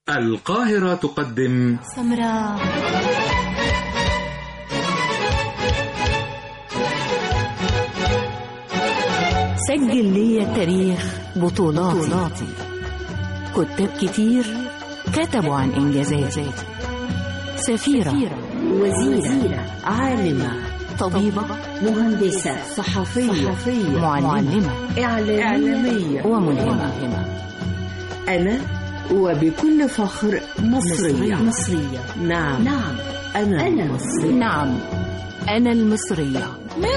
القاهرة تقدم سمراء سجل لي التاريخ بطولاتي كتاب كتير كتبوا عن إنجازاتي سفيرة وزيرة عالمة طبيبة مهندسة صحفية معلمة إعلامية وملهمة أنا وبكل فخر مصرية مصرية نعم نعم أنا, أنا مصرية نعم أنا المصرية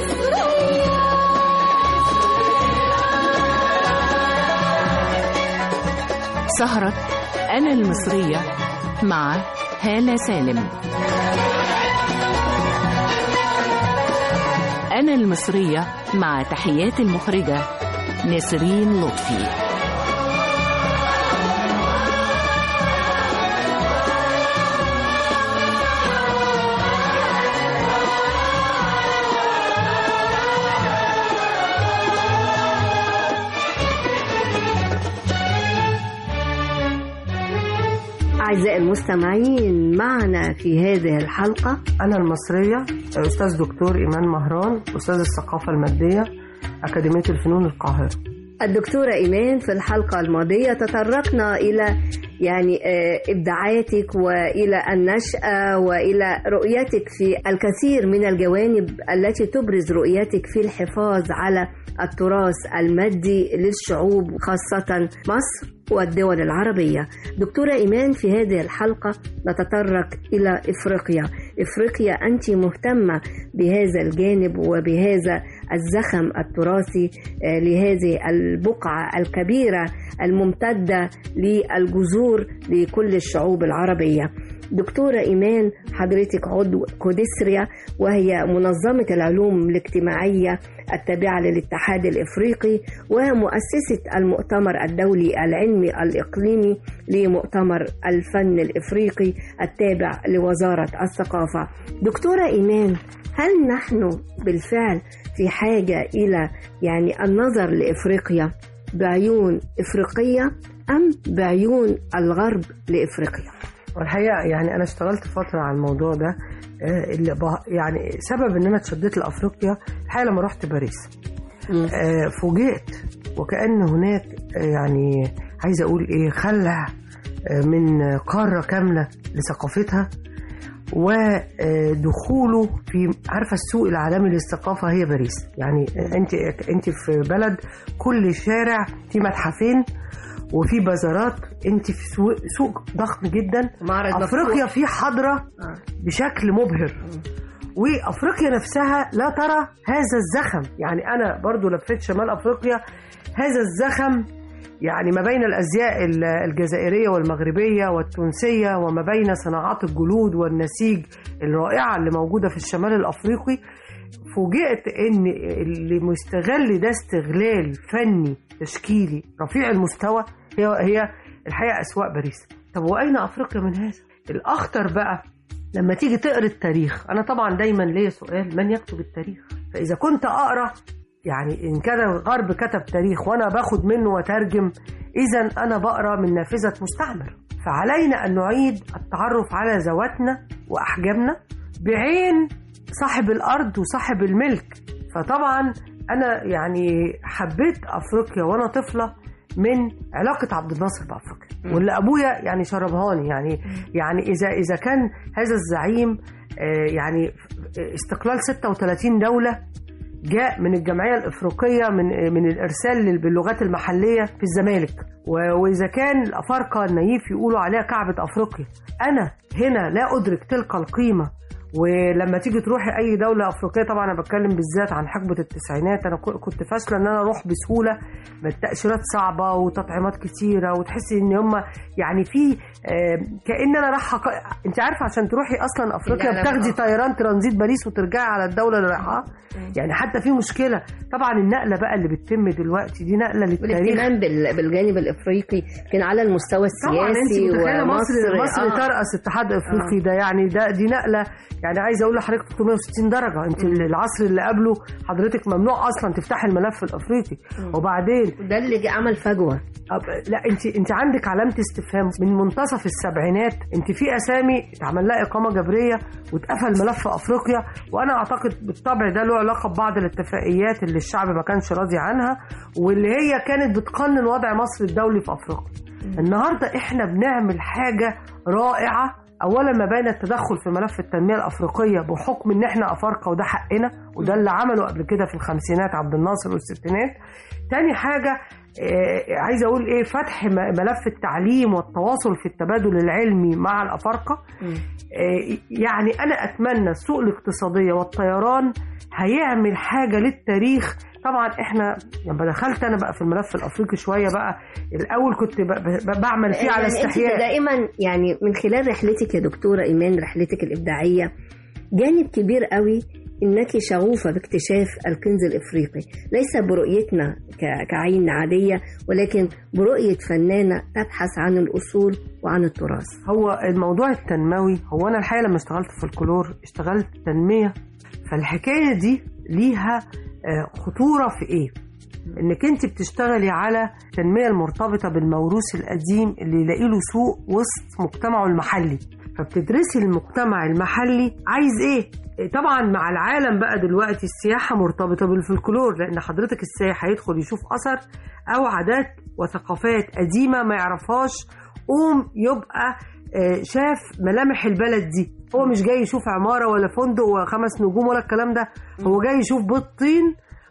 سهرة أنا المصرية مع هالة سالم أنا المصرية مع تحيات المخرجة نسرين لطفي أعزائي المستمعين معنا في هذه الحلقة أنا المصرية أستاذ دكتور إيمان مهران أستاذ الثقافة المادية أكاديمية الفنون القاهرة الدكتورة إيمان في الحلقة الماضية تطرقنا إلى يعني آه، إبداعاتك وإلى النشأة وإلى رؤيتك في الكثير من الجوانب التي تبرز رؤيتك في الحفاظ على التراث المادي للشعوب خاصة مصر والدول العربية دكتورة إيمان في هذه الحلقة نتطرق إلى إفريقيا إفريقيا أنت مهتمة بهذا الجانب وبهذا الزخم التراثي آه، لهذه البقعة الكبيرة الممتدة للجذور لكل الشعوب العربية دكتورة إيمان حضرتك عضو كوديسريا وهي منظمة العلوم الاجتماعية التابعة للاتحاد الإفريقي ومؤسسة المؤتمر الدولي العلمي الإقليمي لمؤتمر الفن الإفريقي التابع لوزارة الثقافة دكتورة إيمان هل نحن بالفعل في حاجة إلى يعني النظر لإفريقيا بعيون إفريقية أم بعيون الغرب لإفريقيا؟ والحقيقة يعني أنا اشتغلت فترة على الموضوع ده آه، اللي به- يعني سبب إن أنا اتشدت لأفريقيا الحقيقة لما رحت باريس آه، فوجئت وكأن هناك آه، يعني عايزة أقول إيه خلع آه، من قارة كاملة لثقافتها ودخوله في عارفة السوق العالمي للثقافة هي باريس يعني أنت أنت في بلد كل شارع في متحفين وفي بازارات انت في سوق, سوق ضخم جدا معرض افريقيا مفتوح. في حضره آه. بشكل مبهر وافريقيا نفسها لا ترى هذا الزخم يعني انا برضو لفيت شمال افريقيا هذا الزخم يعني ما بين الازياء ال- الجزائريه والمغربيه والتونسيه وما بين صناعات الجلود والنسيج الرائعه اللي موجوده في الشمال الافريقي فوجئت ان اللي مستغل ده استغلال فني تشكيلي رفيع المستوى هي هي الحقيقه اسواق باريس طب واين افريقيا من هذا الاخطر بقى لما تيجي تقرا التاريخ انا طبعا دايما ليا سؤال من يكتب التاريخ فاذا كنت اقرا يعني ان كان الغرب كتب تاريخ وانا باخد منه وترجم اذا انا بقرا من نافذه مستعمر فعلينا ان نعيد التعرف على ذواتنا واحجامنا بعين صاحب الارض وصاحب الملك فطبعا انا يعني حبيت افريقيا وانا طفله من علاقه عبد الناصر بافريقيا واللي ابويا يعني شربهاني يعني يعني اذا اذا كان هذا الزعيم آه، يعني استقلال 36 دوله جاء من الجمعيه الافريقيه من من الارسال لل- باللغات المحليه في الزمالك و- واذا كان الافارقه النايف يقولوا عليها كعبه افريقيا انا هنا لا ادرك تلك القيمه ولما تيجي تروحي اي دوله افريقيه طبعا انا بتكلم بالذات عن حقبه التسعينات انا كو- كنت فاشله ان انا اروح بسهوله التاشيرات صعبه وتطعيمات كتيره وتحسي ان هم يعني في آه، كان انا رايحه ق- انت عارفه عشان تروحي اصلا افريقيا لا، لا، بتاخدي آه. طيران ترانزيت باريس وترجعي على الدوله اللي رايحاها يعني حتى في مشكله طبعا النقله بقى اللي بتتم دلوقتي دي نقله للتاريخ والاهتمام بال- بالجانب الافريقي كان على المستوى طبعا انت السياسي متخيله مصر ومصر مصر آه. ترأس اتحاد افريقي ده يعني ده دي نقله يعني عايزه اقول لحضرتك 360 درجه انت العصر اللي قبله حضرتك ممنوع اصلا تفتحي الملف الافريقي وبعدين ده اللي عمل فجوه أب- لا انت انت عندك علامه استفهام من منتصف السبعينات انت في اسامي اتعمل لها اقامه جبريه واتقفل ملف افريقيا وانا اعتقد بالطبع ده له علاقه ببعض الاتفاقيات اللي الشعب ما كانش راضي عنها واللي هي كانت بتقنن وضع مصر الدولي في افريقيا النهارده احنا بنعمل حاجه رائعه اولا ما بين التدخل في ملف التنميه الافريقيه بحكم ان احنا افارقه وده حقنا وده اللي عمله قبل كده في الخمسينات عبد الناصر والستينات تاني حاجه آه، عايزه اقول ايه فتح م- ملف التعليم والتواصل في التبادل العلمي مع الافارقه آه، يعني انا اتمنى السوق الاقتصاديه والطيران هيعمل حاجه للتاريخ طبعا احنا لما دخلت انا بقى في الملف الافريقي شويه بقى الاول كنت ب- ب- بعمل فيه على يعني انت استحياء دائما يعني من خلال رحلتك يا دكتوره ايمان رحلتك الابداعيه جانب كبير قوي انك شغوفه باكتشاف الكنز الافريقي ليس برؤيتنا ك- كعين عاديه ولكن برؤيه فنانه تبحث عن الاصول وعن التراث هو الموضوع التنموي هو انا الحقيقه لما اشتغلت في الكلور اشتغلت تنميه فالحكايه دي ليها آه، خطوره في ايه انك انت بتشتغلي على التنميه المرتبطه بالموروث القديم اللي يلاقي له سوق وسط مجتمعه المحلي فبتدرسي المجتمع المحلي عايز ايه إيه طبعا مع العالم بقى دلوقتي السياحه مرتبطه بالفلكلور لان حضرتك السائح هيدخل يشوف اثر او عادات وثقافات قديمه ما يعرفهاش قوم يبقى آه، شاف ملامح البلد دي هو مش جاي يشوف عمارة ولا فندق وخمس نجوم ولا الكلام ده هو جاي يشوف بيت طين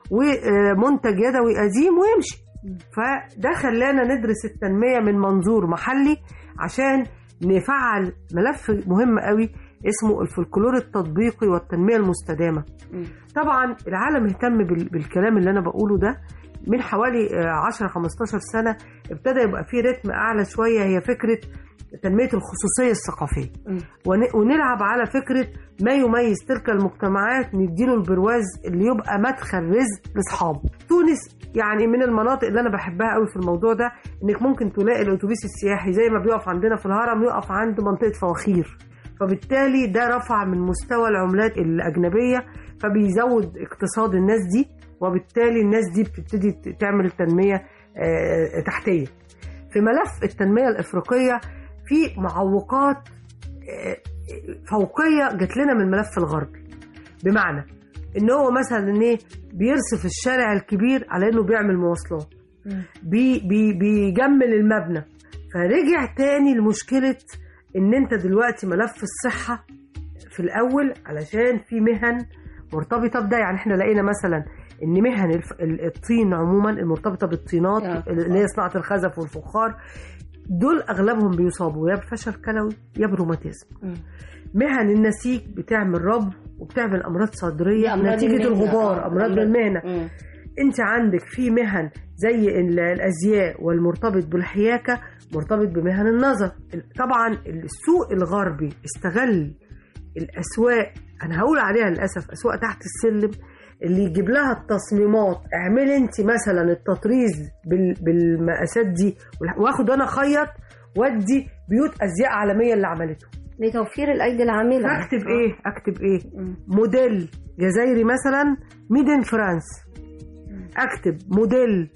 ومنتج يدوي قديم ويمشي فده خلانا ندرس التنمية من منظور محلي عشان نفعل ملف مهم قوي اسمه الفلكلور التطبيقي والتنمية المستدامة طبعا العالم اهتم بال- بالكلام اللي انا بقوله ده من حوالي آه، 10 15 سنه ابتدى يبقى فيه رتم اعلى شويه هي فكره تنميه الخصوصيه الثقافيه ون- ونلعب على فكره ما يميز تلك المجتمعات نديله البرواز اللي يبقى مدخل رزق لاصحابه تونس يعني من المناطق اللي انا بحبها قوي في الموضوع ده انك ممكن تلاقي الاتوبيس السياحي زي ما بيقف عندنا في الهرم يقف عند منطقه فواخير فبالتالي ده رفع من مستوى العملات الأجنبية فبيزود اقتصاد الناس دي وبالتالي الناس دي بتبتدي ت- تعمل تنمية آه، تحتية في ملف التنمية الإفريقية في معوقات آه، فوقية جات لنا من الملف الغربي بمعنى ان هو مثلا ان ايه بيرصف الشارع الكبير على انه بيعمل مواصلات بي بي بيجمل المبنى فرجع تاني لمشكلة ان انت دلوقتي ملف الصحة في الاول علشان في مهن مرتبطة بده يعني احنا لقينا مثلا ان مهن الف- ال- الطين عموما المرتبطة بالطينات آه. اللي هي صناعة الخزف والفخار دول اغلبهم بيصابوا يا بفشل كلوي يا بروماتيزم مهن النسيج بتعمل ربو وبتعمل امراض صدريه أمراض نتيجه المهنة. الغبار آه، امراض أمراض. المهنه مم. انت عندك في مهن زي ال- الازياء والمرتبط بالحياكه مرتبط بمهن النظر طبعا السوق الغربي استغل الاسواق انا هقول عليها للاسف اسواق تحت السلم اللي يجيب لها التصميمات اعملي انت مثلا التطريز بال- بالمقاسات دي واخد انا خيط وادي بيوت ازياء عالميه اللي عملته لتوفير الايدي العامله اكتب ايه اكتب ايه مم. موديل جزائري مثلا ميدن فرانس اكتب موديل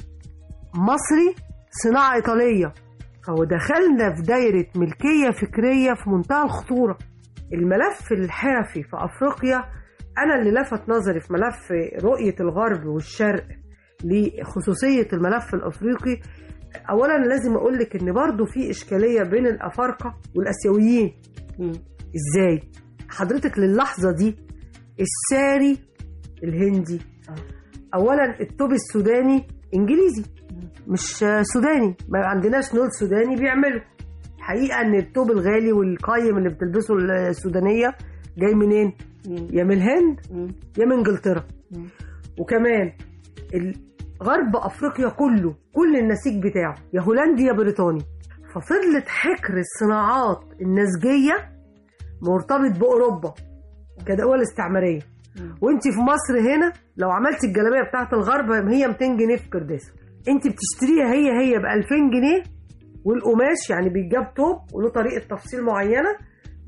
مصري صناعه ايطاليه فهو دخلنا في دايره ملكيه فكريه في منتهى الخطوره الملف الحرفي في افريقيا انا اللي لفت نظري في ملف رؤيه الغرب والشرق لخصوصيه الملف الافريقي اولا لازم اقول لك ان برضو في اشكاليه بين الافارقه والاسيويين مم. ازاي حضرتك للحظه دي الساري الهندي اولا التوب السوداني انجليزي مش سوداني ما عندناش نول سوداني بيعملوا حقيقه ان التوب الغالي والقايم اللي بتلبسه السودانيه جاي منين مم. يا من الهند مم. يا من انجلترا مم. وكمان ال- غرب افريقيا كله كل النسيج بتاعه يا هولندي يا بريطاني ففضلت حكر الصناعات النسجيه مرتبط باوروبا كدول استعماريه وانت في مصر هنا لو عملتي الجلابيه بتاعت الغرب هي 200 جنيه في كرداسه انت بتشتريها هي هي ب 2000 جنيه والقماش يعني بيتجاب توب وله طريقه تفصيل معينه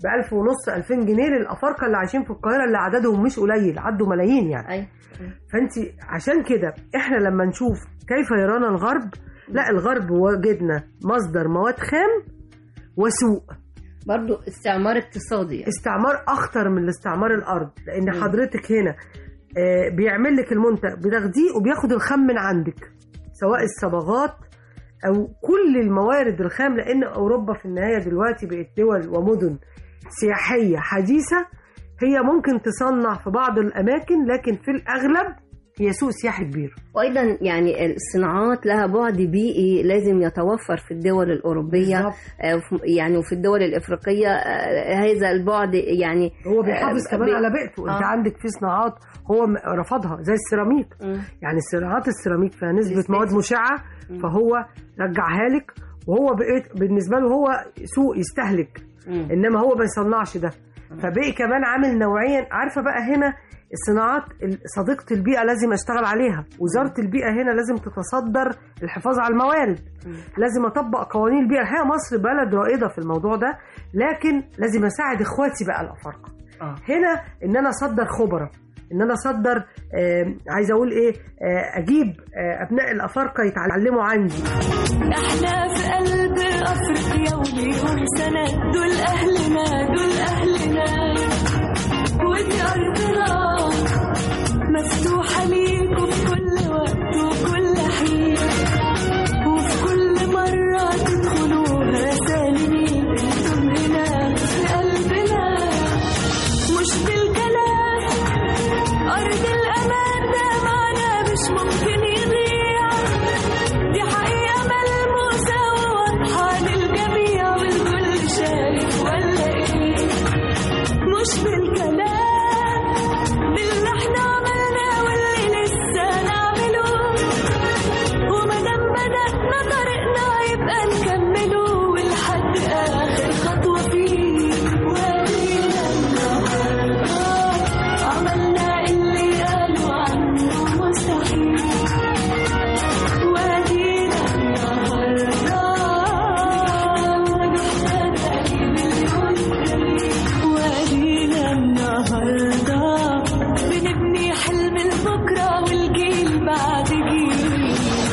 ب 1000 ونص 2000 جنيه للافارقه اللي عايشين في القاهره اللي عددهم مش قليل عدوا ملايين يعني ايوه فانت عشان كده احنا لما نشوف كيف يرانا الغرب لا الغرب وجدنا مصدر مواد خام وسوق برضو استعمار اقتصادي يعني. استعمار اخطر من الاستعمار الارض لان حضرتك هنا آه، بيعمل لك المنتج بتاخديه وبياخد الخام من عندك سواء الصبغات او كل الموارد الخام لان اوروبا في النهايه دلوقتي بقت دول ومدن سياحيه حديثه هي ممكن تصنع في بعض الاماكن لكن في الاغلب هي سوق سياحي كبير وايضا يعني الصناعات لها بعد بيئي لازم يتوفر في الدول الاوروبيه بالظبط. آه، وف- يعني وفي الدول الافريقيه آه، هذا البعد يعني هو بيحافظ آه، كمان بي- على بيئته انت آه. عندك في صناعات هو م- رفضها زي السيراميك مم. يعني صناعات السيراميك فيها نسبه نسبة. مواد مشعه فهو رجعها لك وهو بقيت بالنسبه له هو سوق يستهلك مم. انما هو ما يصنعش ده فبقي كمان عامل نوعيا عارفه بقى هنا الصناعات ال- صديقه البيئه لازم اشتغل عليها وزاره البيئه هنا لازم تتصدر الحفاظ على الموارد لازم اطبق قوانين البيئه الحقيقه مصر بلد رائده في الموضوع ده لكن لازم اساعد اخواتي بقى الافارقه آه. هنا ان انا اصدر خبراء ان انا اصدر آه عايزه اقول ايه آه اجيب آه ابناء الافارقه يتعلموا عندي احنا في قلب افريقيا وليهم سند دول اهلنا دول اهلنا ودي ارضنا مفتوحه ليكم في كل وقت وكل حين وفي كل مره تدخلوها سالمين انتم هنا في قلبنا مش بالكلام ارض الامان ده معنا مش ممكن يضيع دي حقيقة ملموسة وواضحة للجميع والكل شايف ولا ايه مش بالكلام باللي احنا عملناه واللي لسه نعمله ومادام بدأنا طريقنا يبقى نكمله ولحد آخر خطوة فيه وادينا النهاردة عملنا اللي قالوا عنه مستحيل وادينا النهارده نجحنا تاني مليون دليل وادينا النهارده بنبني حلم البكره والجيل بعد جيل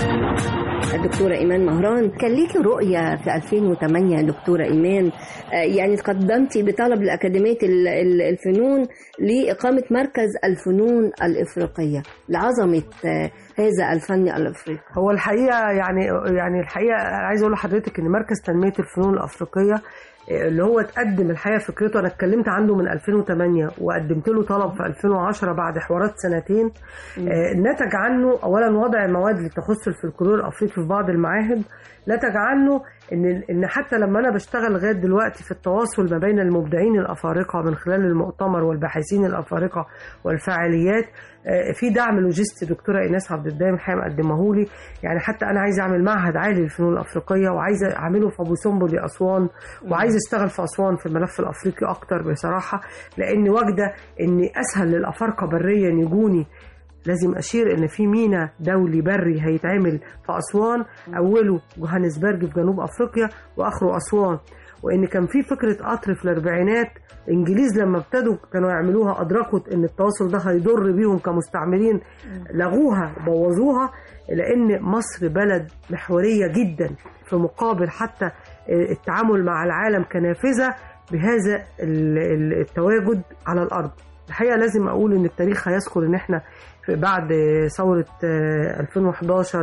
الدكتورة إيمان مهران كان ليكي رؤية في 2008 يا دكتورة إيمان آه، يعني تقدمتي بطلب لأكاديمية ال- ال- الفنون لإقامة مركز الفنون الإفريقية لعظمة آه، هذا الفن الإفريقي هو الحقيقه يعني يعني الحقيقه عايز اقول لحضرتك ان مركز تنميه الفنون الافريقيه آه، اللي هو اتقدم الحقيقه فكرته انا اتكلمت عنه من 2008 وقدمت له طلب في 2010 بعد حوارات سنتين آه، نتج عنه اولا وضع مواد لتخص الفلكلور الافريقي في بعض المعاهد نتج عنه ان ان حتى لما انا بشتغل لغايه دلوقتي في التواصل ما بين المبدعين الافارقه من خلال المؤتمر والباحثين الافارقه والفعاليات آه، في دعم لوجستي دكتوره ايناس عبد الدايم الحقيقه مقدمه لي يعني حتى انا عايزه اعمل معهد عالي للفنون الافريقيه وعايزه اعمله في ابو سمبل اسوان وعايزه اشتغل في اسوان في الملف الافريقي اكتر بصراحه لان واجده ان اسهل للافارقه بريا يجوني لازم اشير ان في ميناء دولي بري هيتعمل في اسوان اوله جوهانسبرج في جنوب افريقيا واخره اسوان وان كان في فكره قطر في الاربعينات الانجليز لما ابتدوا كانوا يعملوها ادركوا ان التواصل ده هيضر بيهم كمستعمرين لغوها بوظوها لان مصر بلد محوريه جدا في مقابل حتى التعامل مع العالم كنافذه بهذا ال- ال- التواجد على الارض الحقيقه لازم اقول ان التاريخ هيذكر ان احنا في بعد ثوره آه، 2011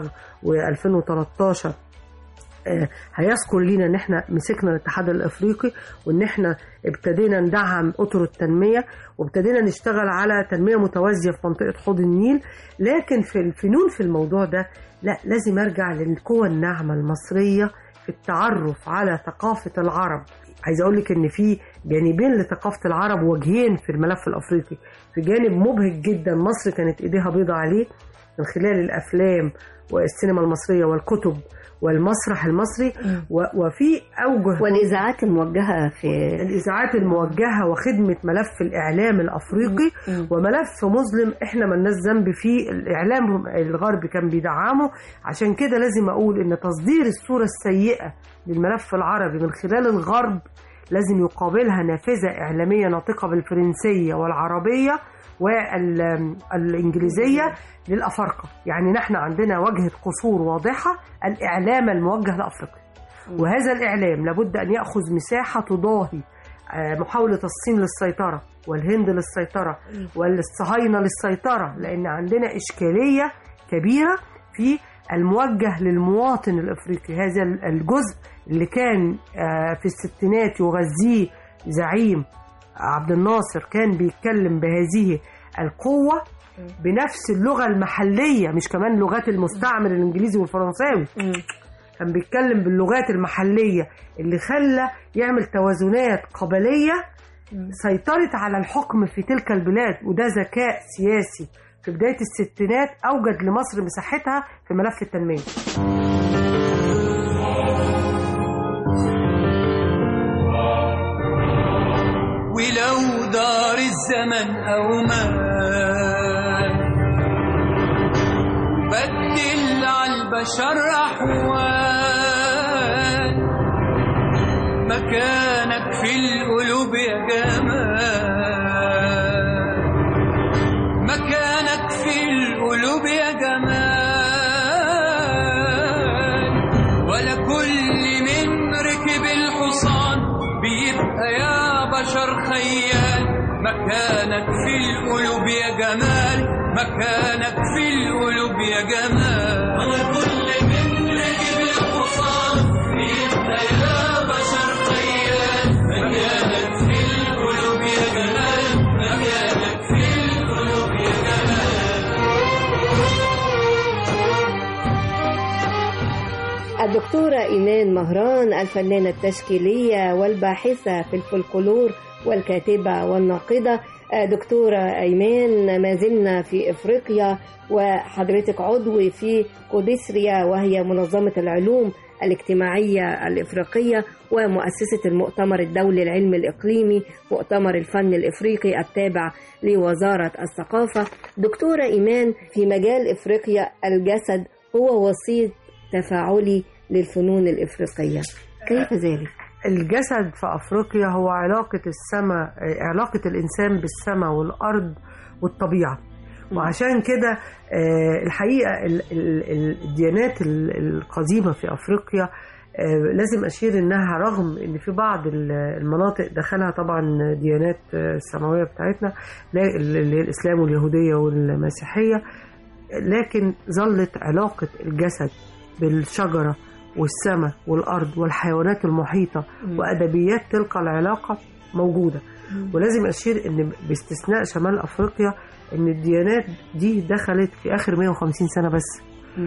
و2013 آه، هيذكر لينا ان احنا مسكنا الاتحاد الافريقي وان احنا ابتدينا ندعم اطر التنميه وابتدينا نشتغل على تنميه متوازيه في منطقه حوض النيل لكن في الفنون في الموضوع ده لا لازم ارجع للقوى الناعمه المصريه في التعرف على ثقافه العرب عايز اقول لك ان في جانبين لثقافه العرب وجهين في الملف الافريقي في جانب مبهج جدا مصر كانت ايديها بيضة عليه من خلال الافلام والسينما المصريه والكتب والمسرح المصري و- وفي اوجه والإذاعات الموجهة في الاذاعات الموجهه وخدمه ملف الاعلام الافريقي وملف مظلم احنا ملناش ذنب فيه الاعلام الغربي كان بيدعمه عشان كده لازم اقول ان تصدير الصوره السيئه للملف العربي من خلال الغرب لازم يقابلها نافذة إعلامية ناطقة بالفرنسية والعربية والإنجليزية للأفارقة يعني نحن عندنا وجهة قصور واضحة الإعلام الموجه لأفريقيا وهذا الإعلام لابد أن يأخذ مساحة تضاهي آه، محاولة الصين للسيطرة والهند للسيطرة والصهاينة للسيطرة لأن عندنا إشكالية كبيرة في الموجه للمواطن الافريقي هذا الجزء اللي كان آه، في الستينات يغذيه زعيم عبد الناصر كان بيتكلم بهذه القوه بنفس اللغه المحليه مش كمان لغات المستعمر الانجليزي والفرنساوي كان بيتكلم باللغات المحليه اللي خلى يعمل توازنات قبليه سيطرت على الحكم في تلك البلاد وده ذكاء سياسي في بداية الستينات أوجد لمصر مساحتها في ملف التنمية ولو دار الزمن أو ما بدل على البشر أحوال مكانك في القلوب يا جمال مكانك في القلوب يا جمال ولا كل من ركب الحصان بيبقى يا بشر خيال مكانك في القلوب يا جمال مكانك في القلوب يا جمال ولا كل من ركب الحصان بيبقى يا بشر خيال مكانك في القلوب يا جمال مكانك في القلوب يا جمال الدكتورة إيمان مهران الفنانة التشكيلية والباحثة في الفولكلور والكاتبة والناقدة آه، دكتورة أيمان ما زلنا في إفريقيا وحضرتك عضو في كوديسريا وهي منظمة العلوم الاجتماعية الإفريقية ومؤسسة المؤتمر الدولي العلمي الإقليمي مؤتمر الفن الإفريقي التابع لوزارة الثقافة دكتورة إيمان في مجال إفريقيا الجسد هو وسيط تفاعلي للفنون الإفريقية كيف ذلك؟ الجسد في أفريقيا هو علاقة السماء علاقة الإنسان بالسماء والأرض والطبيعة وعشان كده آه، الحقيقة ال- ال- ال- الديانات ال- القديمة في أفريقيا آه، لازم أشير إنها رغم إن في بعض ال- المناطق دخلها طبعا ديانات آه، السماوية بتاعتنا لا- اللي هي الإسلام واليهودية والمسيحية لكن ظلت علاقة الجسد بالشجرة والسماء والأرض والحيوانات المحيطة وأدبيات تلك العلاقة موجودة ولازم أشير إن باستثناء شمال أفريقيا إن الديانات دي دخلت في آخر 150 سنة بس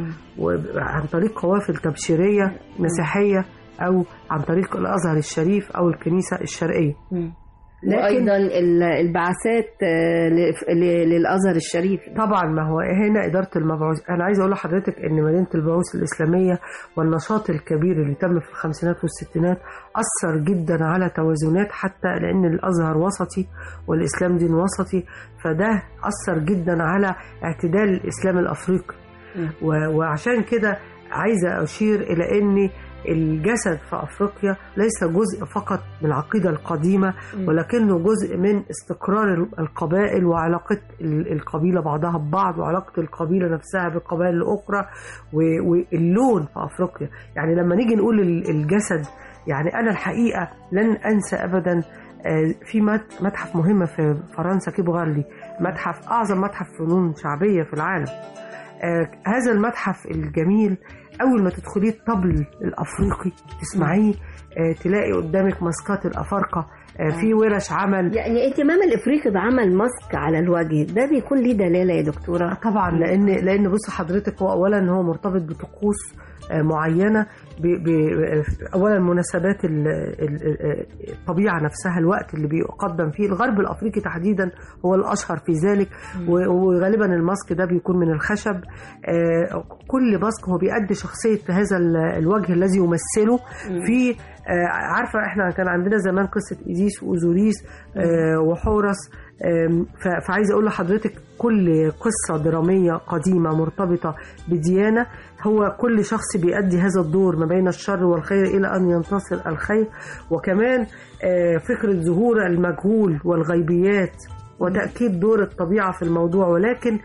وعن طريق قوافل تبشيرية مسيحية أو عن طريق الأزهر الشريف أو الكنيسة الشرقية لكن وأيضا ال- البعثات آه، ل- ل- للأزهر الشريف طبعا ما هو هنا إدارة المبعوث أنا عايزة أقول لحضرتك إن مدينة البعوث الإسلامية والنشاط الكبير اللي تم في الخمسينات والستينات أثر جدا على توازنات حتى لأن الأزهر وسطي والإسلام دين وسطي فده أثر جدا على اعتدال الإسلام الأفريقي و- وعشان كده عايزة أشير إلى أن الجسد في أفريقيا ليس جزء فقط من العقيدة القديمة ولكنه جزء من استقرار القبائل وعلاقة ال- القبيلة بعضها ببعض وعلاقة القبيلة نفسها بالقبائل الأخرى و- واللون في أفريقيا يعني لما نيجي نقول ال- الجسد يعني أنا الحقيقة لن أنسى أبدا آه، في مت- متحف مهم في فرنسا كيبو غارلي متحف أعظم متحف فنون شعبية في العالم آه، هذا المتحف الجميل اول ما تدخليه الطبل الافريقي تسمعيه آه، تلاقي قدامك ماسكات الافارقه آه، في ورش عمل يعني اهتمام الافريقي بعمل ماسك على الوجه ده بيكون ليه دلاله يا دكتوره طبعا لان لان بص حضرتك هو اولا هو مرتبط بطقوس آه، معينه ب ب اولا مناسبات ال- ال- ال- الطبيعه نفسها الوقت اللي بيقدم فيه الغرب الافريقي تحديدا هو الاشهر في ذلك و- وغالبا الماسك ده بيكون من الخشب آه، كل ماسك هو بيأدي شخصيه هذا ال- الوجه الذي يمثله في آه، عارفه احنا كان عندنا زمان قصه ايزيس واوزوريس آه، وحورس آم، ف- فعايزه اقول لحضرتك كل قصه دراميه قديمه مرتبطه بديانه هو كل شخص بيأدي هذا الدور ما بين الشر والخير الى ان ينتصر الخير وكمان آه، فكره ظهور المجهول والغيبيات وتأكيد دور الطبيعة في الموضوع ولكن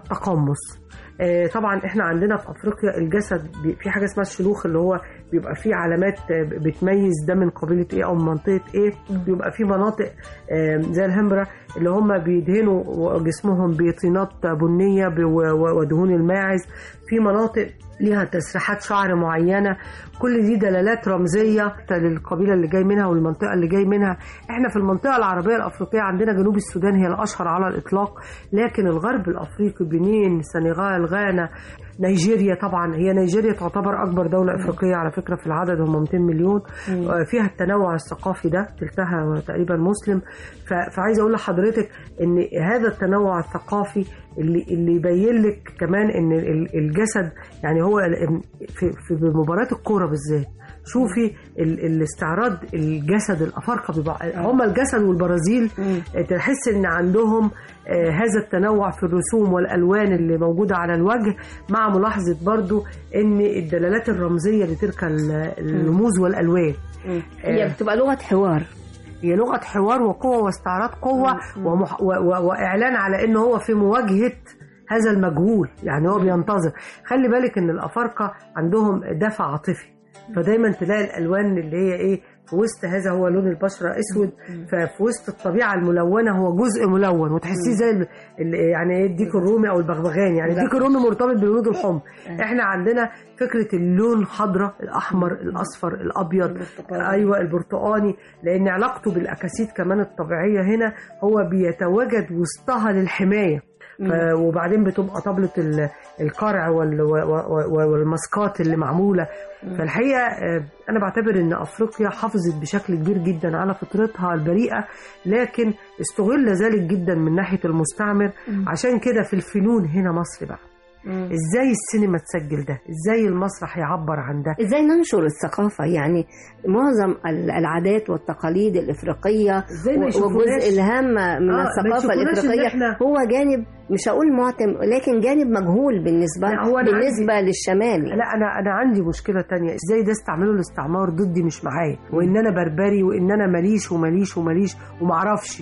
التقمص آه، طبعا احنا عندنا في افريقيا الجسد بي- في حاجه اسمها الشلوخ اللي هو بيبقى فيه علامات آه، بتميز ده من قبيله ايه او من منطقه ايه بيبقى في مناطق آه، زي الهمبرة اللي هم بيدهنوا جسمهم بطينات بنيه ب- و- ودهون الماعز في مناطق ليها تسريحات شعر معينه كل دي دلالات رمزيه للقبيله اللي جاي منها والمنطقه اللي جاي منها احنا في المنطقه العربيه الافريقيه عندنا جنوب السودان هي الاشهر على الاطلاق لكن الغرب الافريقي بنين سنغال غانا نيجيريا طبعا هي نيجيريا تعتبر اكبر دوله افريقيه على فكره في العدد هم 200 مليون آه، فيها التنوع الثقافي ده تلتها تقريبا مسلم ف- فعايزه اقول لحضرتك ان هذا التنوع الثقافي اللي اللي يبين لك كمان ان ال- الجسد يعني هو ال- في في مباراه الكوره بالذات شوفي ال- الاستعراض الجسد الافارقه بيبقى هم الجسد والبرازيل آه، تحس ان عندهم آه، هذا التنوع في الرسوم والالوان اللي موجوده على الوجه مع ملاحظه برضو ان الدلالات الرمزيه لتلك ال- الرموز والالوان هي بتبقى لغه حوار هي لغه حوار وقوه واستعراض قوه ومح... و... و... واعلان على ان هو في مواجهه هذا المجهول يعني هو بينتظر خلي بالك ان الافارقه عندهم دفع عاطفي فدايما تلاقي الالوان اللي هي ايه في وسط هذا هو لون البشره اسود ففي وسط الطبيعه الملونه هو جزء ملون وتحسيه زي ال... ال... يعني ايه الديك الرومي او البغبغان يعني الديك الرومي مرتبط بالورود الحمر احنا عندنا فكره اللون الخضراء الاحمر الاصفر الابيض البرتقالي. ايوه البرتقاني لان علاقته بالاكاسيد كمان الطبيعيه هنا هو بيتواجد وسطها للحمايه ف- وبعدين بتبقى طبلة ال- القرع وال- و- و- والماسكات اللي معمولة فالحقيقة آه، أنا بعتبر إن أفريقيا حافظت بشكل كبير جدا على فطرتها البريئة لكن استغل ذلك جدا من ناحية المستعمر عشان كده في الفنون هنا مصر بقى ازاي السينما تسجل ده ازاي المسرح يعبر عن ده ازاي ننشر الثقافه يعني معظم ال- العادات والتقاليد الافريقيه ازاي ما و- يشوفوناش وجزء الهام من آه، ما الثقافه يشوفوناش إن الافريقيه إحنا- هو جانب مش هقول معتم لكن جانب مجهول بالنسبه لا، هو أنا بالنسبه للشمال لا انا انا عندي مشكله تانية ازاي ده استعملوا الاستعمار ضدي مش معايا وان انا بربري وان انا ماليش وماليش وماليش ومعرفش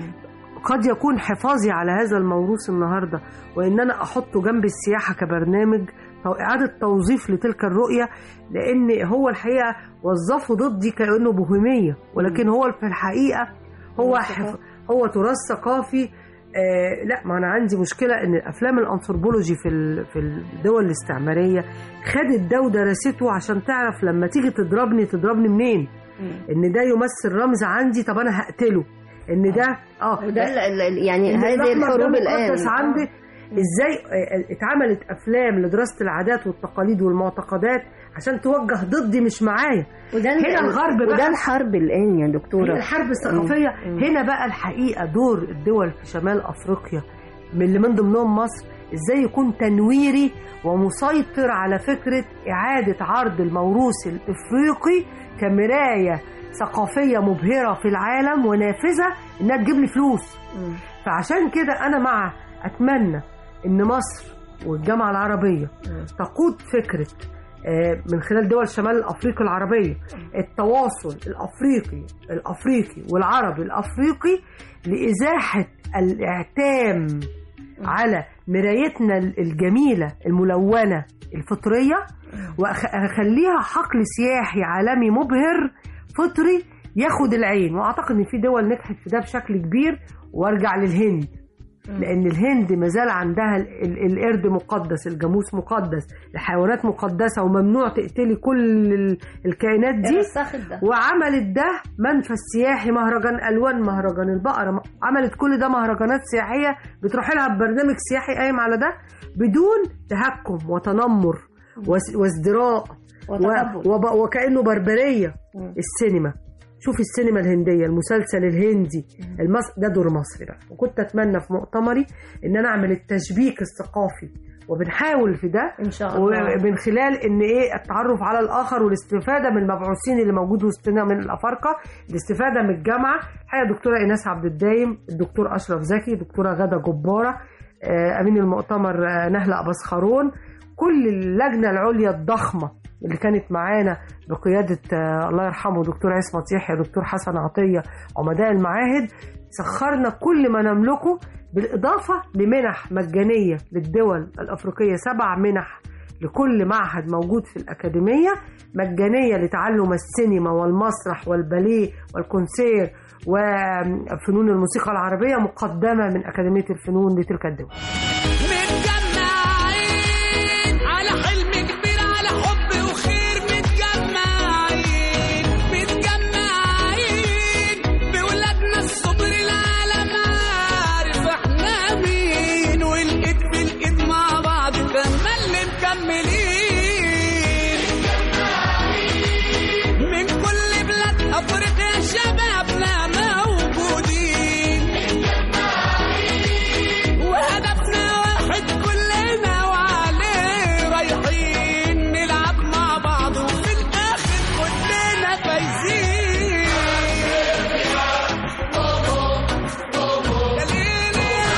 قد يكون حفاظي على هذا الموروث النهارده وان انا احطه جنب السياحه كبرنامج او اعاده توظيف لتلك الرؤيه لان هو الحقيقه وظفه ضدي كانه بوهيميه ولكن هو في الحقيقه هو حف... هو تراث ثقافي آه لا ما انا عندي مشكله ان الافلام الانثروبولوجي في ال- في الدول الاستعماريه خدت ده ودرسته عشان تعرف لما تيجي تضربني تضربني منين ان ده يمثل رمز عندي طب انا هقتله ان ده اه وده ال- ال- ال- يعني إن هذه الأحمر الحروب ده الان مقدس عندي ازاي آه، اتعملت افلام لدراسه العادات والتقاليد والمعتقدات عشان توجه ضدي مش معايا وده ال- هنا الغرب وده بقى الحرب الان يا هي دكتوره الحرب الثقافيه هنا بقى الحقيقه دور الدول في شمال افريقيا من اللي من ضمنهم مصر ازاي يكون تنويري ومسيطر على فكره اعاده عرض الموروث الافريقي كمرايه ثقافيه مبهره في العالم ونافذه انها تجيب لي فلوس فعشان كده انا مع اتمنى ان مصر والجامعه العربيه تقود فكره آه، من خلال دول شمال افريقيا العربيه التواصل الافريقي الافريقي والعربي الافريقي لازاحه الاعتام على مرايتنا الجميله الملونه الفطريه واخليها حقل سياحي عالمي مبهر فطري ياخد العين واعتقد ان في دول نجحت في ده بشكل كبير وارجع للهند لان الهند ما زال عندها ال- ال- القرد مقدس الجاموس مقدس الحيوانات مقدسه وممنوع تقتلي كل ال- الكائنات دي وعملت ده منفذ سياحي مهرجان الوان مهرجان البقره م- عملت كل ده مهرجانات سياحيه بتروح لها ببرنامج سياحي قايم على ده بدون تهكم وتنمر واس- وازدراء وتقبل. و- وب- وكانه بربريه السينما شوف السينما الهنديه المسلسل الهندي المص... ده دور مصر بقى وكنت اتمنى في مؤتمري ان انا اعمل التشبيك الثقافي وبنحاول في ده ان شاء الله ومن خلال ان ايه التعرف على الاخر والاستفاده من المبعوثين اللي موجود وسطنا من الافارقه الاستفاده من الجامعه الحقيقه دكتوره ايناس عبد الدايم الدكتور اشرف زكي دكتوره غاده جباره آه، امين المؤتمر آه، نهله اباسخرون كل اللجنه العليا الضخمه اللي كانت معانا بقياده آه، الله يرحمه دكتور عصمت يحيى دكتور حسن عطيه عمداء المعاهد سخرنا كل ما نملكه بالإضافة لمنح مجانية للدول الأفريقية سبع منح لكل معهد موجود في الأكاديمية مجانية لتعلم السينما والمسرح والباليه والكونسير وفنون الموسيقى العربية مقدمة من أكاديمية الفنون لتلك الدول متجمعين على حلم كبير على حب وخير متجمعين متجمعين بولادنا الصبر العالم عارف احنا مين والايد في الايد مع بعض تملي مكملين من كل بلاد افريقيا شبابنا موجودين وهدفنا واحد كلنا وعليه رايحين نلعب مع بعض وفي الاخر كلنا فايزين يا ليل يا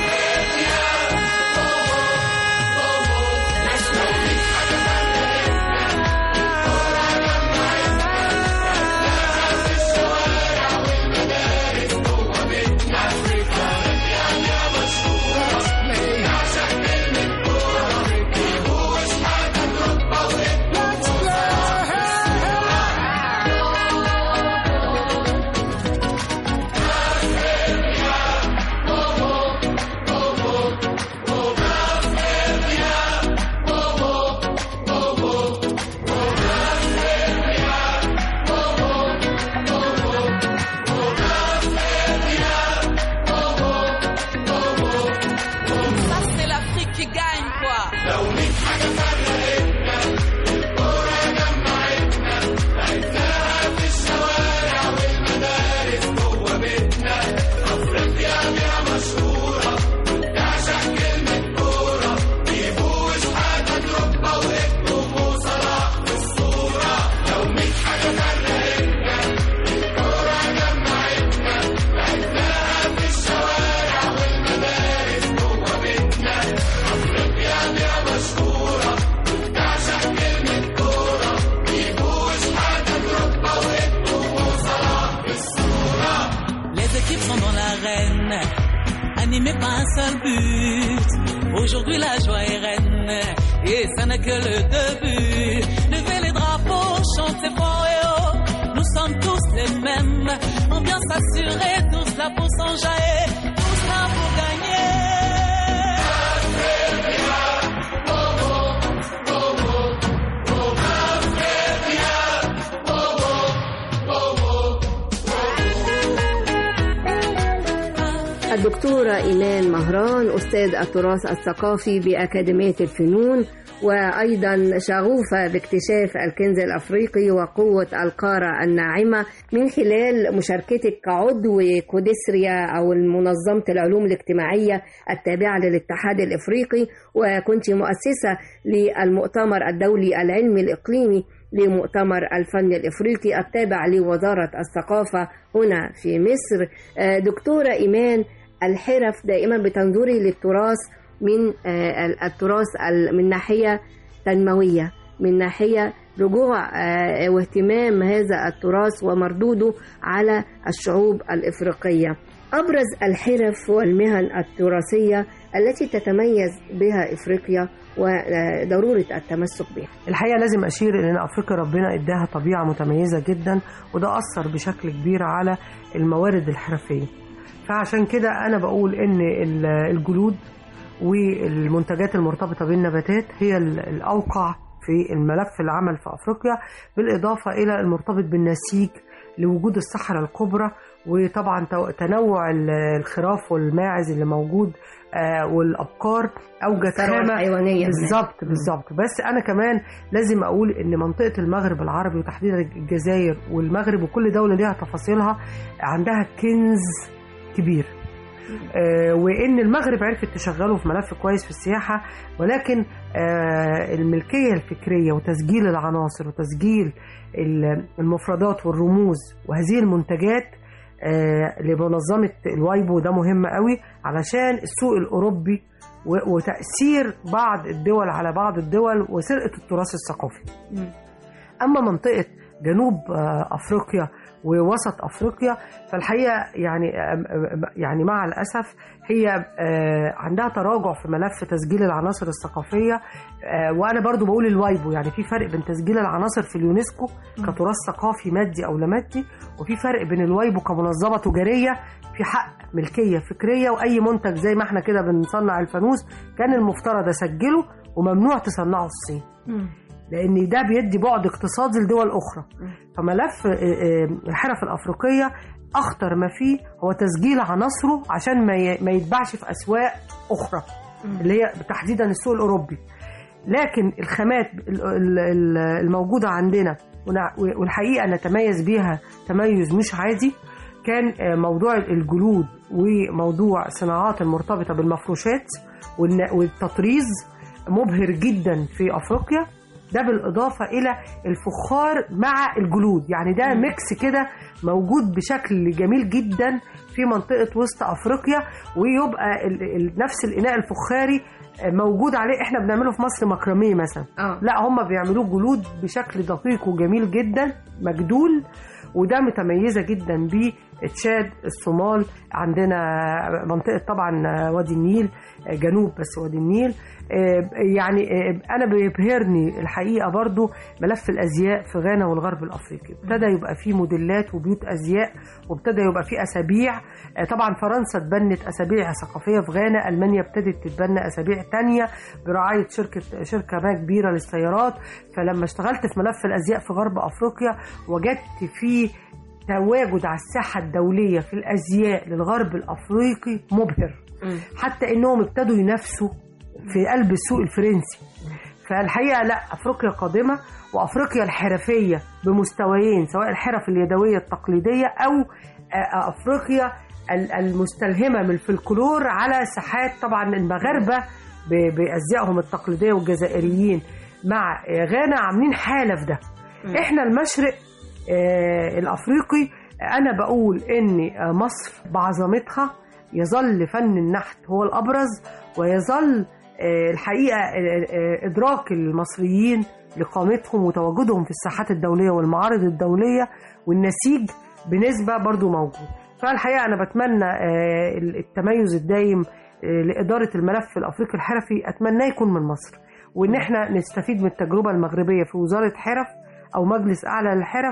Ça, c'est l'Afrique qui gagne, quoi. Les équipes sont dans l'arène, animées par un seul but. Aujourd'hui la joie est reine, et ça n'est que le début. Levez les drapeaux, chantez fort et haut. Nous sommes tous les mêmes, ambiance assurée, tous là pour s'enjailler, tous là pour gagner. الدكتورة إيمان مهران أستاذ التراث الثقافي بأكاديمية الفنون وأيضا شغوفة باكتشاف الكنز الأفريقي وقوة القارة الناعمة من خلال مشاركتك كعضو كوديسريا أو منظمة العلوم الاجتماعية التابعة للاتحاد الإفريقي وكنت مؤسسة للمؤتمر الدولي العلمي الإقليمي لمؤتمر الفن الإفريقي التابع لوزارة الثقافة هنا في مصر آه، دكتورة إيمان الحرف دائما بتنظري للتراث من آه، التراث ال- من ناحية تنموية من ناحية رجوع آه، واهتمام هذا التراث ومردوده على الشعوب الإفريقية أبرز الحرف والمهن التراثية التي تتميز بها إفريقيا وضرورة التمسك بها الحقيقه لازم اشير ان افريقيا ربنا اداها طبيعه متميزه جدا وده اثر بشكل كبير على الموارد الحرفيه فعشان كده انا بقول ان ال- الجلود والمنتجات المرتبطه بالنباتات هي ال- الاوقع في الملف العمل في افريقيا بالاضافه الى المرتبط بالنسيج لوجود الصحراء الكبرى وطبعا تو- تنوع ال- الخراف والماعز اللي موجود آه، والابقار اوجد الثروة خامه الحيوانية هناك. بالظبط بالظبط بس انا كمان لازم اقول ان منطقه المغرب العربي وتحديدا الجزائر والمغرب وكل دوله ليها تفاصيلها عندها كنز كبير آه، وان المغرب عرفت تشغله في ملف كويس في السياحه ولكن آه، الملكيه الفكريه وتسجيل العناصر وتسجيل ال- المفردات والرموز وهذه المنتجات آه، لمنظمه الوايبو ده مهم قوي علشان السوق الاوروبي و- وتاثير بعض الدول على بعض الدول وسرقه التراث الثقافي اما منطقه جنوب آه، افريقيا ووسط افريقيا فالحقيقه يعني آم، آم، يعني مع الاسف هي آه، عندها تراجع في ملف تسجيل العناصر الثقافيه آه، وانا برضو بقول الوايبو يعني في فرق بين تسجيل العناصر في اليونسكو كتراث ثقافي مادي او لا مادي وفي فرق بين الوايبو كمنظمه تجاريه في حق ملكيه فكريه واي منتج زي ما احنا كده بنصنع الفانوس كان المفترض اسجله وممنوع تصنعه في الصين لان ده بيدي بعد اقتصادي لدول اخرى فملف آه، آه، الحرف الافريقيه اخطر ما فيه هو تسجيل عناصره عشان ما ي- ما يتباعش في اسواق اخرى اللي هي تحديدا السوق الاوروبي لكن الخامات ال- ال- ال- الموجوده عندنا ونع- والحقيقه نتميز بيها تميز مش عادي كان آه، موضوع الجلود وموضوع الصناعات المرتبطه بالمفروشات والن- والتطريز مبهر جدا في افريقيا ده بالاضافه الى الفخار مع الجلود يعني ده ميكس كده موجود بشكل جميل جدا في منطقه وسط افريقيا ويبقى ال- ال- نفس الاناء الفخاري آه، موجود عليه احنا بنعمله في مصر مكرميه مثلا اه لا هم بيعملوه جلود بشكل دقيق وجميل جدا مجدول وده متميزه جدا بتشاد الصومال عندنا منطقه طبعا وادي النيل جنوب بس وادي النيل آه، يعني آه، انا بيبهرني الحقيقه برضو ملف الازياء في غانا والغرب الافريقي ابتدى يبقى فيه موديلات وبيوت ازياء وابتدى يبقى فيه اسابيع آه، طبعا فرنسا اتبنت اسابيع ثقافيه في غانا المانيا ابتدت تتبنى اسابيع تانية برعايه شركه شركه ما كبيره للسيارات فلما اشتغلت في ملف الازياء في غرب افريقيا وجدت فيه تواجد على الساحه الدوليه في الازياء للغرب الافريقي مبهر حتى انهم ابتدوا ينافسوا في قلب السوق الفرنسي فالحقيقه لا افريقيا قادمه وافريقيا الحرفيه بمستويين سواء الحرف اليدويه التقليديه او آه، افريقيا ال- المستلهمه من الفلكلور على ساحات طبعا المغاربه ب- بازيائهم التقليديه والجزائريين مع آه، غانا عاملين حاله في ده احنا المشرق آه، الافريقي انا بقول ان آه، مصر بعظمتها يظل فن النحت هو الابرز ويظل آه، الحقيقه آه، آه، ادراك المصريين لقامتهم وتواجدهم في الساحات الدوليه والمعارض الدوليه والنسيج بنسبه برضو موجود فالحقيقه انا بتمنى آه، التميز الدايم آه، لاداره الملف الافريقي الحرفي اتمناه يكون من مصر وان احنا نستفيد من التجربه المغربيه في وزاره حرف او مجلس اعلى للحرف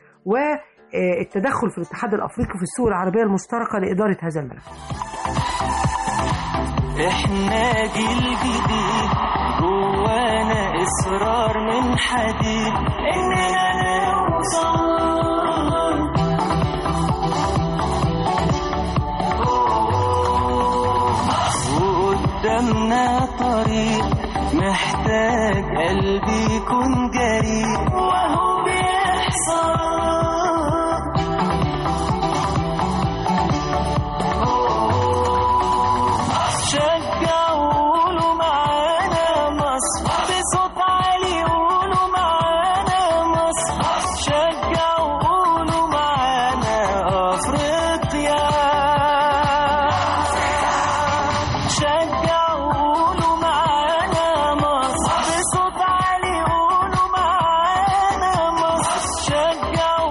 والتدخل في الاتحاد الافريقي في السوق العربيه المشتركه لاداره هذا الملف احنا جيل جديد جوانا اصرار من حديد اننا نوصل وقدامنا طريق محتاج قلبي يكون جريء وهو بيحصل شجعوا قولوا معانا مصر بصوت عالي قولوا معانا مصر شجعوا قولوا معانا افريقيا شجعوا قولوا معانا مصر بصوت عالي قولوا معانا مصر شجعوا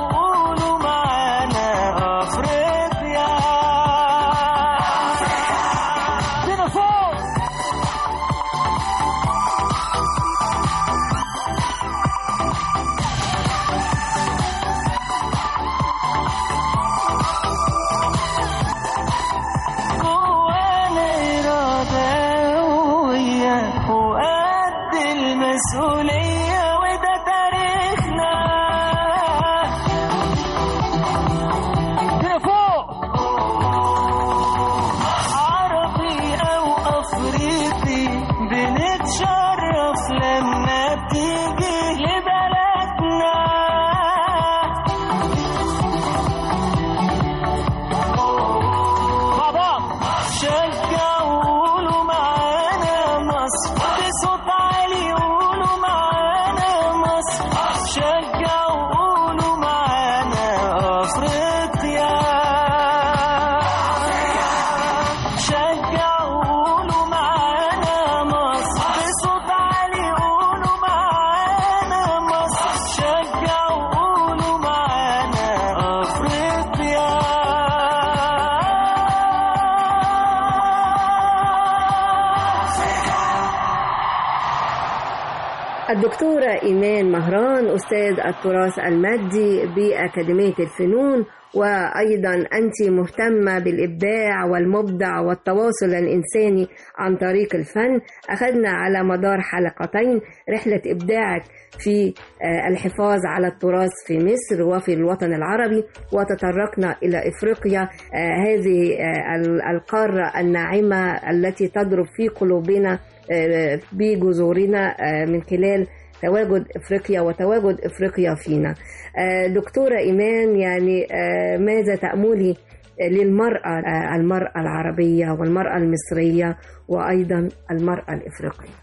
الدكتورة إيمان مهران أستاذ التراث المادي بأكاديمية الفنون وأيضا أنت مهتمة بالإبداع والمبدع والتواصل الإنساني عن طريق الفن أخذنا على مدار حلقتين رحلة إبداعك في آه، الحفاظ على التراث في مصر وفي الوطن العربي وتطرقنا إلى إفريقيا آه، هذه آه، ال- القارة الناعمة التي تضرب في قلوبنا آه، بجذورنا آه، من خلال تواجد افريقيا وتواجد افريقيا فينا. آه، دكتوره ايمان يعني آه، ماذا تاملي للمراه آه، المراه العربيه والمراه المصريه وايضا المراه الافريقيه.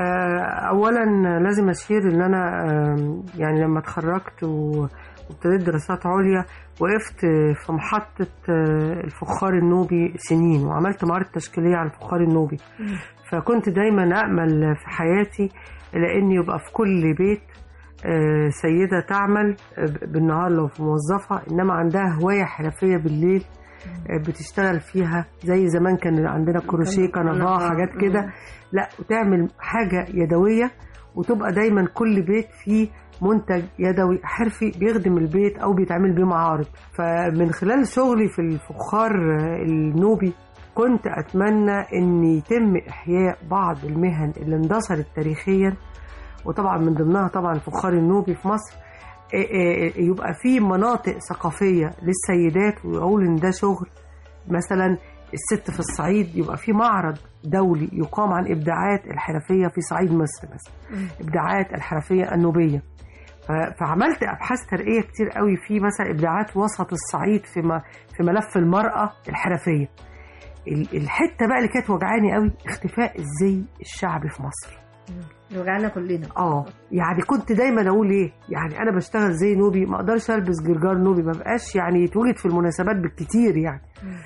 آه، اولا لازم اشير ان انا آم، يعني لما اتخرجت و- وابتديت دراسات عليا وقفت في محطة آه، الفخار النوبي سنين وعملت معارض تشكيلية على الفخار النوبي فكنت دايما أأمل في حياتي لأن يبقى في كل بيت آه، سيدة تعمل آه، بالنهار لو في موظفة إنما عندها هواية حرفية بالليل آه، بتشتغل فيها زي زمان كان عندنا كروشيه كنفاه حاجات كده لا وتعمل حاجة يدوية وتبقى دايما كل بيت فيه منتج يدوي حرفي بيخدم البيت او بيتعمل بيه معارض فمن خلال شغلي في الفخار آه، النوبي كنت اتمنى ان يتم احياء بعض المهن اللي اندثرت تاريخيا وطبعا من ضمنها طبعا الفخار النوبي في مصر آه، آه، يبقى في مناطق ثقافية للسيدات ويقول ان ده شغل مثلا الست في الصعيد يبقى في معرض دولي يقام عن ابداعات الحرفيه في صعيد مصر مثلا ابداعات الحرفيه النوبيه ف- فعملت ابحاث ترقيه كتير قوي في مثلا ابداعات وسط الصعيد في م- في ملف المراه الحرفيه ال- الحته بقى اللي كانت وجعاني قوي اختفاء الزي الشعبي في مصر وجعنا كلنا. اه يعني كنت دايما اقول ايه يعني انا بشتغل زي نوبي ما اقدرش البس جرجار نوبي ما بقاش يعني يتوجد في المناسبات بالكتير يعني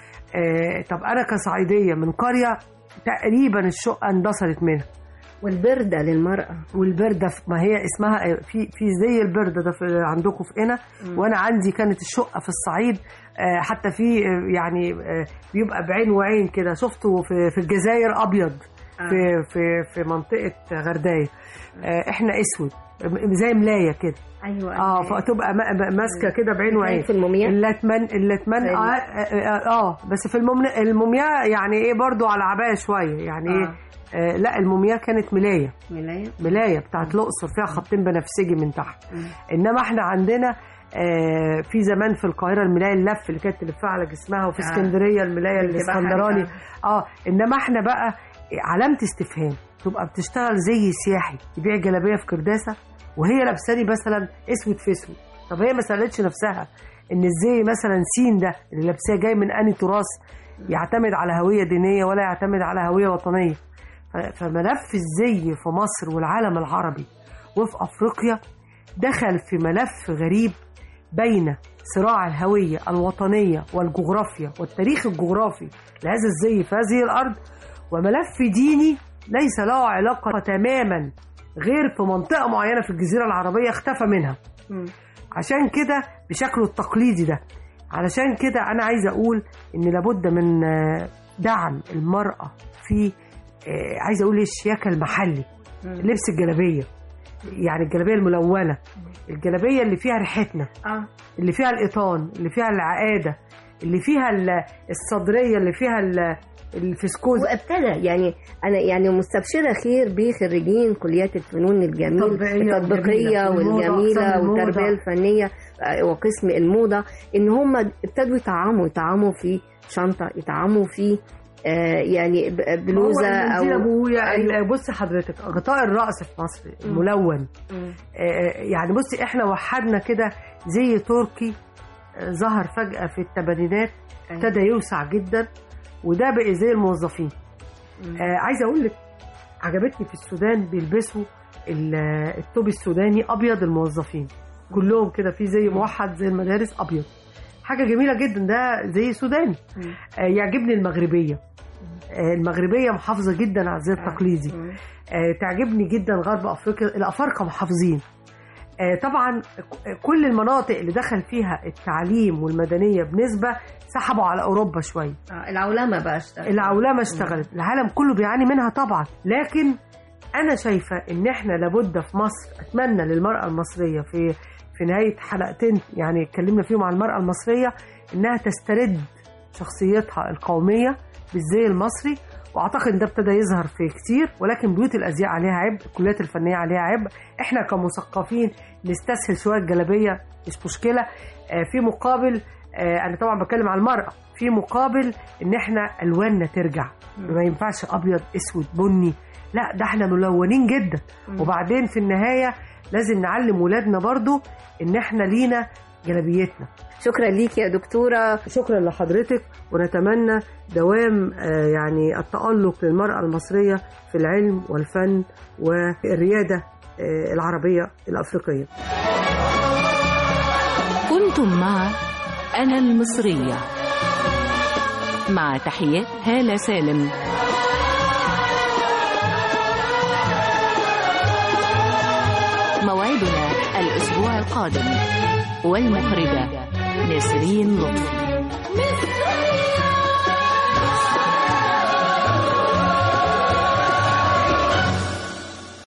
آه طب انا كصعيديه من قريه تقريبا الشقه اندثرت منها والبرده للمراه. والبرده في- ما هي اسمها آه، في في زي البرده ده في عندكم في قنا وانا عندي كانت الشقه في الصعيد آه، حتى في آه، يعني آه، بيبقى بعين وعين كده شفته في في الجزائر ابيض في في في منطقه غردايه آه، احنا اسود زي ملايه كده ايوه اه فتبقى ما- ما- ماسكه كده بعين وعين في المومياء اللتمن اللتمن زي آه, آه, اه بس في المومياء المومياء يعني ايه برضو على عبايه شويه يعني ايه آه لا المومياء كانت ملايه ملايه ملايه بتاعت الاقصر فيها خطين بنفسجي من تحت انما احنا عندنا آه في زمان في القاهره الملايه اللف اللي كانت تلفها على جسمها وفي آه. اسكندريه الملايه بتبقى الاسكندراني حاجة. اه انما احنا بقى علامه استفهام تبقى بتشتغل زي سياحي تبيع جلابيه في كرداسه وهي لابساني مثلا اسود في اسود طب هي ما سالتش نفسها ان ازاي مثلا سين ده اللي لابساه جاي من انهي تراث يعتمد على هويه دينيه ولا يعتمد على هويه وطنيه ف- فملف الزي في مصر والعالم العربي وفي افريقيا دخل في ملف غريب بين صراع الهويه الوطنيه والجغرافيا والتاريخ الجغرافي لهذا الزي في هذه الارض وملف ديني ليس له علاقه تماما غير في منطقه معينه في الجزيره العربيه اختفى منها عشان كده بشكله التقليدي ده علشان كده انا عايزه اقول ان لابد من آه، دعم المراه في آه، عايزه اقول إيه الشياكه المحلي لبس الجلابيه يعني الجلابيه الملونه الجلابيه اللي فيها ريحتنا اه اللي فيها القيطان اللي فيها العقاده اللي فيها ال- الصدريه اللي فيها ال- الفسكوز وابتدى يعني انا يعني مستبشره خير بخريجين كليات الفنون الجميل التطبيقية التطبيقيه والجميلة. الموضة، والجميله أقسام الموضة. والتربيه الفنيه آه، وقسم الموضه ان هم ابتدوا يطعموا يطعموا في شنطه يطعموا في آه، يعني ب- بلوزه هو او المنديل ابويا أيوة. ال- بصي حضرتك غطاء الراس في مصر الملون مم. آه، يعني بصي احنا وحدنا كده زي تركي آه، ظهر فجأة في الثمانينات أيوة. ابتدى يوسع جدا وده بقى زي الموظفين آه عايزه اقول لك عجبتني في السودان بيلبسوا ال- التوب السوداني ابيض الموظفين كلهم كده في زي موحد زي المدارس ابيض حاجه جميله جدا ده زي سوداني آه يعجبني المغربيه آه المغربيه محافظه جدا على الزي التقليدي آه تعجبني جدا غرب افريقيا الافارقه محافظين آه طبعا ك- كل المناطق اللي دخل فيها التعليم والمدنيه بنسبه سحبوا على اوروبا شويه آه، العولمه بقى اشتغل العولمه اشتغلت العالم كله بيعاني منها طبعا لكن انا شايفه ان احنا لابد في مصر اتمنى للمراه المصريه في في نهايه حلقتين يعني اتكلمنا فيهم عن المراه المصريه انها تسترد شخصيتها القوميه بالزي المصري واعتقد ان ده ابتدى يظهر في كتير ولكن بيوت الازياء عليها عبء الكليات الفنيه عليها عبء احنا كمثقفين نستسهل شويه الجلابيه مش مشكله آه، في مقابل آه، انا طبعا بتكلم على المراه في مقابل ان احنا الواننا ترجع ما ينفعش ابيض اسود بني لا ده احنا ملونين جدا وبعدين في النهايه لازم نعلم ولادنا برضو ان احنا لينا جلابيتنا شكرا ليك يا دكتورة شكرا لحضرتك ونتمنى دوام آه، يعني التألق للمرأة المصرية في العلم والفن والريادة آه، العربية الأفريقية كنتم مع أنا المصرية مع تحيات هالة سالم موعدنا الأسبوع القادم والمخرجة نسرين لطفي